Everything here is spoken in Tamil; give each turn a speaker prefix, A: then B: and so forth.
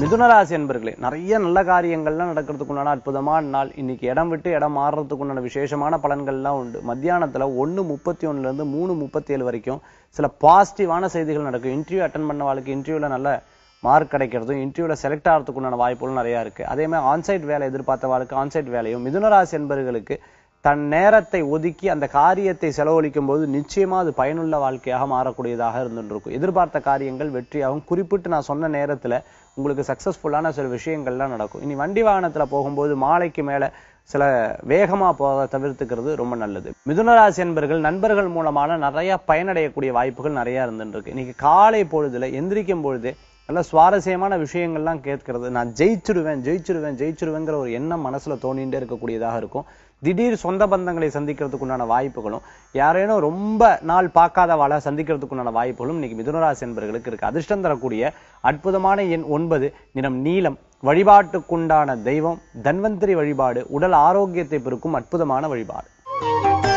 A: மிதுனராசி என்பர்களே நிறைய நல்ல காரியங்கள்லாம் நடக்கிறதுக்குண்டான அற்புதமான நாள் இன்னைக்கு இடம் விட்டு இடம் மாறுறதுக்குண்டான விசேஷமான பலன்கள்லாம் உண்டு மத்தியானத்துல ஒண்ணு முப்பத்தி ஒண்ணுல இருந்து மூணு முப்பத்தி ஏழு வரைக்கும் சில பாசிட்டிவான செய்திகள் நடக்கும் இன்டர்வியூ அட்டன் பண்ண வாழ்க்கை இன்டர்வியூல நல்ல மார்க் கிடைக்கிறதும் இன்டர்வியூல செலக்ட் ஆகிறதுக்குண்டான வாய்ப்புகள் நிறைய இருக்கு அதே மாதிரி ஆன்சைட் வேலை எதிர்பார்த்த வாழ்க்கை ஆன்சைட் வேலையும் மிதுனராசி என்பவர்களுக்கு தன் நேரத்தை ஒதுக்கி அந்த காரியத்தை செலவழிக்கும் போது நிச்சயமா அது பயனுள்ள வாழ்க்கையாக மாறக்கூடியதாக இருந்துட்டு இருக்கும் எதிர்பார்த்த காரியங்கள் வெற்றியாகும் குறிப்பிட்டு நான் சொன்ன நேரத்துல உங்களுக்கு சக்சஸ்ஃபுல்லான சில விஷயங்கள்லாம் நடக்கும் இனி வண்டி வாகனத்துல போகும்போது மாலைக்கு மேல சில வேகமா போக தவிர்த்துக்கிறது ரொம்ப நல்லது மிதுனராசி என்பர்கள் நண்பர்கள் மூலமான நிறைய பயனடையக்கூடிய வாய்ப்புகள் நிறைய இருந்துட்டு இருக்கு இன்னைக்கு காலை பொழுதுல எந்திரிக்கும் பொழுதே நல்ல சுவாரஸ்யமான விஷயங்கள்லாம் கேட்கறது நான் ஜெயிச்சிடுவேன் ஜெயிச்சிடுவேன் ஜெயிச்சிடுவேங்கிற ஒரு எண்ணம் மனசுல தோணிட்டே இருக்கக்கூடியதாக இருக்கும் திடீர் சொந்த பந்தங்களை சந்திக்கிறதுக்கு உண்டான வாய்ப்புகளும் யாரேனும் ரொம்ப நாள் பார்க்காத வாழ சந்திக்கிறதுக்கு உண்டான வாய்ப்புகளும் இன்னைக்கு மிதுனராசி என்பர்களுக்கு இருக்கு அதிர்ஷ்டம் தரக்கூடிய அற்புதமான எண் ஒன்பது நிறம் நீலம் வழிபாட்டுக்குண்டான தெய்வம் தன்வந்திரி வழிபாடு உடல் ஆரோக்கியத்தை பெருக்கும் அற்புதமான வழிபாடு